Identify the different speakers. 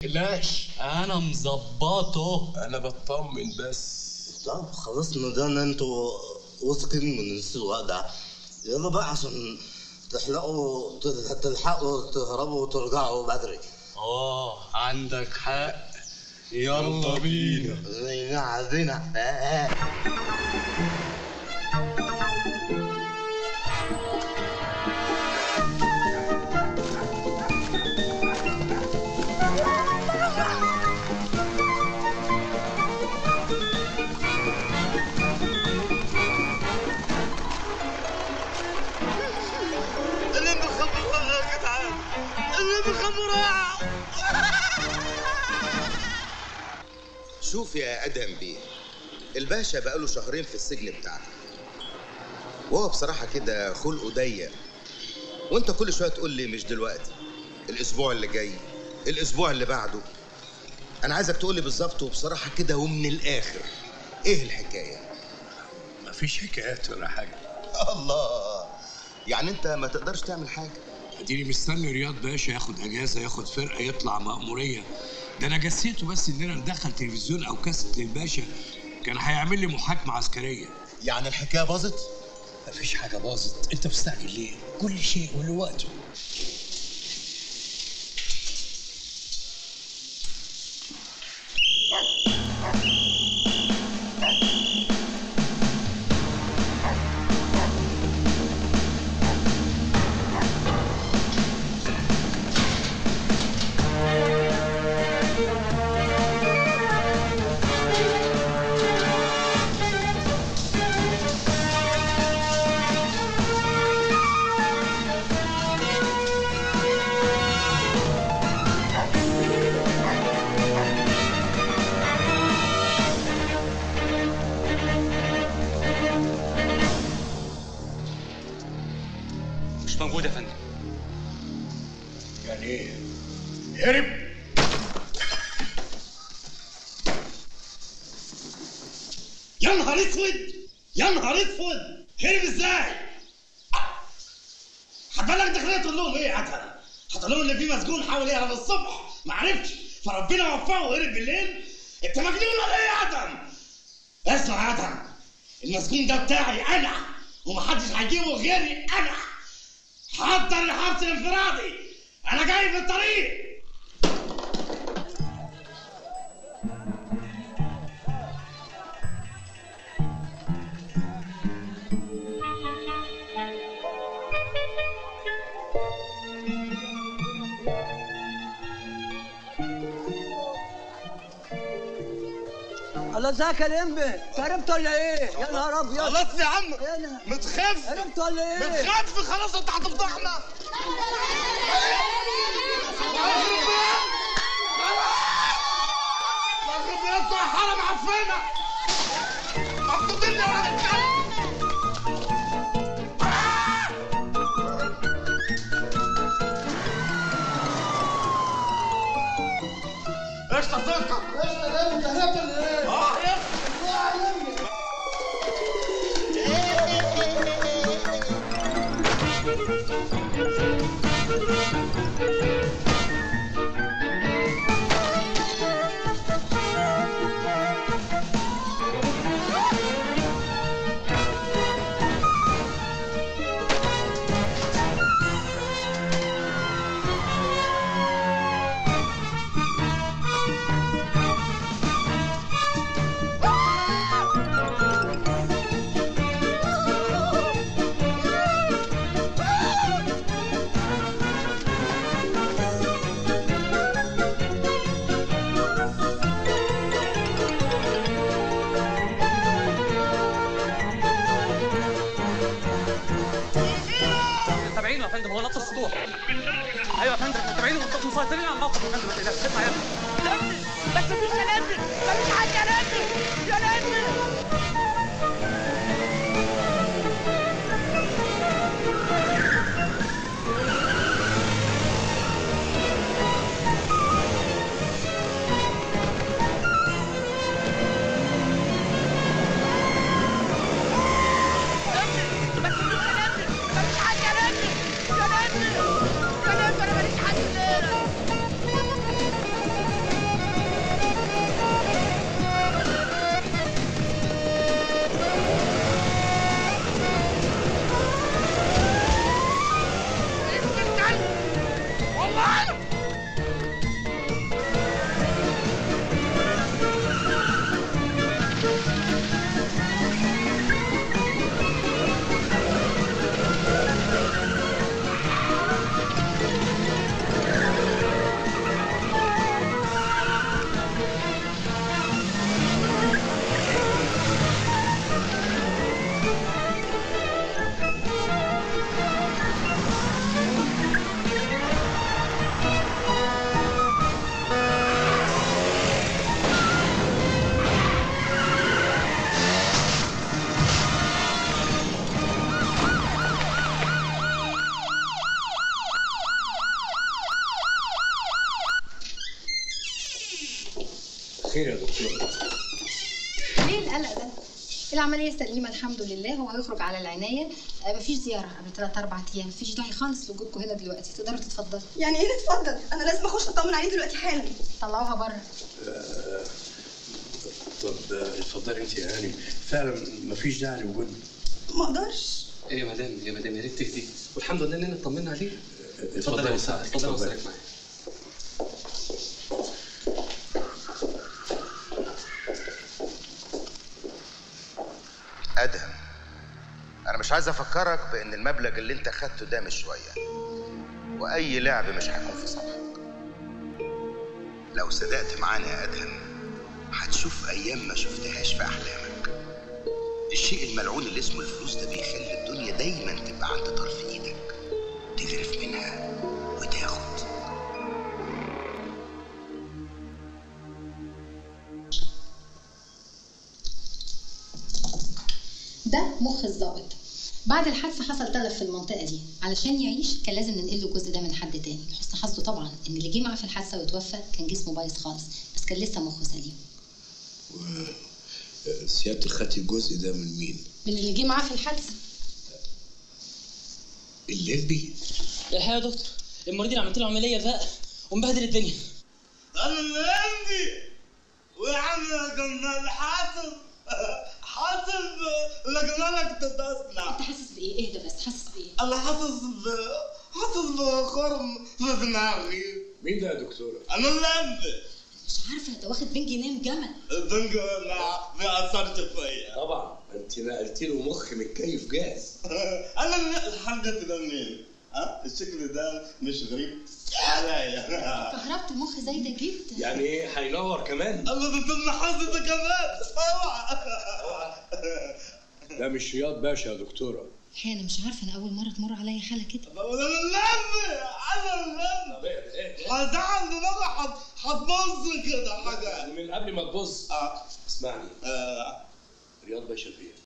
Speaker 1: تقلقش انا مظبطه
Speaker 2: انا بطمن بس
Speaker 3: طب خلاص ما دام انتوا واثقين من السواق ده يلا بقى عشان تحلقوا تلحقوا تهربوا وترجعوا بدري
Speaker 1: اه عندك حق يلا بينا
Speaker 3: زينا عايزينها
Speaker 4: اللي بالخمر يا جدعان اللي بالخمر
Speaker 5: شوف يا ادهم بيه الباشا بقاله شهرين في السجن بتاعنا وهو بصراحة كده خلقه ضيق وانت كل شوية تقول لي مش دلوقتي الاسبوع اللي جاي الاسبوع اللي بعده انا عايزك تقول لي بالظبط وبصراحة كده ومن الاخر ايه الحكاية
Speaker 2: مفيش حكايات ولا حاجه
Speaker 5: الله يعني انت ما تقدرش تعمل حاجة
Speaker 2: اديني مستني رياض باشا ياخد اجازه ياخد فرقه يطلع مأموريه ده انا جسيته بس اننا ندخل تلفزيون او كاسيت للباشا كان هيعمل لي محاكمه عسكريه
Speaker 5: يعني الحكاية باظت
Speaker 2: مفيش حاجه باظت انت مستعجل ليه كل شيء وله وقته
Speaker 6: مش موجود يا فندم
Speaker 2: يعني ايه هرب
Speaker 4: يا نهار اسود يا نهار اسود هرب ازاي؟ هتبلغ الداخليه تقول لهم ايه يا عتله؟ هتقول لهم ان في مسجون حاول يهرب الصبح ما عرفش فربنا وفقه وهرب بالليل؟ انت مجنون ولا ايه يا ادم؟ اسمع يا ادم المسجون ده بتاعي انا ومحدش هيجيبه غيري انا حضر الحبس الانفرادي انا جاي في الطريق
Speaker 7: الله ازيك يا لمبي هربت ولا ايه؟ يا نهار ابيض
Speaker 4: خلاص يا عم
Speaker 7: انا
Speaker 4: متخف
Speaker 7: هربت ولا ايه؟
Speaker 4: متخف خلاص انت هتفضحنا مغرب يا حرام عفينا مخطوطين يا ولد الكلب ايش تصدق؟ ايش تلمي هربت ولا ايه؟ اه هربت
Speaker 6: تابعينه يا فندم هو نط السطوح ايوه يا فندم احنا تابعينه مسيطرين على الموقف يا فندم ما تقلقش اسمع يا فندم
Speaker 8: بس مفيش سلاسل مفيش حد يا نادر يا نادر بس مفيش سلاسل مفيش حد يا نادر يا نادر يا نادر انا ماليش حد غيرك
Speaker 2: خير يا دكتور
Speaker 9: ليه القلق ده؟ العملية سليمة الحمد لله هو هيخرج على العناية آه، مفيش زيارة قبل 3 4 أيام مفيش داعي خالص لوجودكم هنا دلوقتي تقدروا تتفضلوا
Speaker 8: يعني ايه نتفضل انا لازم اخش اطمن عليه دلوقتي حالا
Speaker 9: طلعوها بره
Speaker 2: طب آه، اتفضلي انت يا هاني فعلا مفيش داعي لوجودنا
Speaker 8: ما اقدرش
Speaker 6: ايه يا مدام يا مدام يا ريت تهدي والحمد لله اننا اطمنا عليك اتفضل
Speaker 2: اتفضلي
Speaker 6: يا استاذ اتفضل
Speaker 2: اتفضلي.
Speaker 6: وصلك معايا
Speaker 5: ادهم انا مش عايز افكرك بان المبلغ اللي انت خدته ده مش شويه واي لعب مش هيكون في صالحك لو صدقت معانا يا ادهم هتشوف ايام ما شفتهاش في احلامك الشيء الملعون اللي اسمه الفلوس ده بيخلي الدنيا دايما تبقى عند طرف ايدك تغرف منها وتاخد
Speaker 9: ده مخ الضابط بعد الحادثة حصل تلف في المنطقة دي علشان يعيش كان لازم ننقل له الجزء ده من حد تاني لحسن حظه طبعا ان اللي جه معاه في الحادثة وتوفى كان جسمه بايظ خالص بس كان لسه مخه سليم
Speaker 2: آه، سيادتك خدتي الجزء ده من مين؟
Speaker 9: من اللي جه معاه في الحادثة
Speaker 2: الليمبي؟
Speaker 10: الحقيقه يا دكتور المريض اللي عملت له عمليه فاق ومبهدل الدنيا
Speaker 4: انا اللي عندي وعامل جمال حاسب حاسب لجمالك تتصنع
Speaker 9: انت حاسس بايه اهدى بس حاسس بايه
Speaker 4: انا حاسس ب حاسس بخرم في دماغي
Speaker 2: مين ده يا دكتورة؟
Speaker 4: انا اللي عندي
Speaker 9: مش عارفة انت واخد بنج نام جمل
Speaker 4: البنج ما ما اثرش فيا
Speaker 2: طبعا انت نقلتي له مخ متكيف جاهز
Speaker 4: انا اللي الحاجة ده منين؟ ها الشكل ده مش غريب عليا
Speaker 9: كهربت المخ زي ده جدا
Speaker 2: يعني ايه هينور كمان؟
Speaker 4: الله ده ضمن حظك كمان اوعى
Speaker 2: ده مش رياض باشا يا دكتورة
Speaker 9: الحقيقة انا مش عارفة انا اول مرة تمر عليا حالة كده
Speaker 4: انا اللي عندي انا اللي عندي هزعل دماغي حت- هتبوظ كده حاجة
Speaker 2: من قبل ما تبص
Speaker 4: اه
Speaker 2: اسمعني
Speaker 4: آه.
Speaker 2: رياض باشا فين؟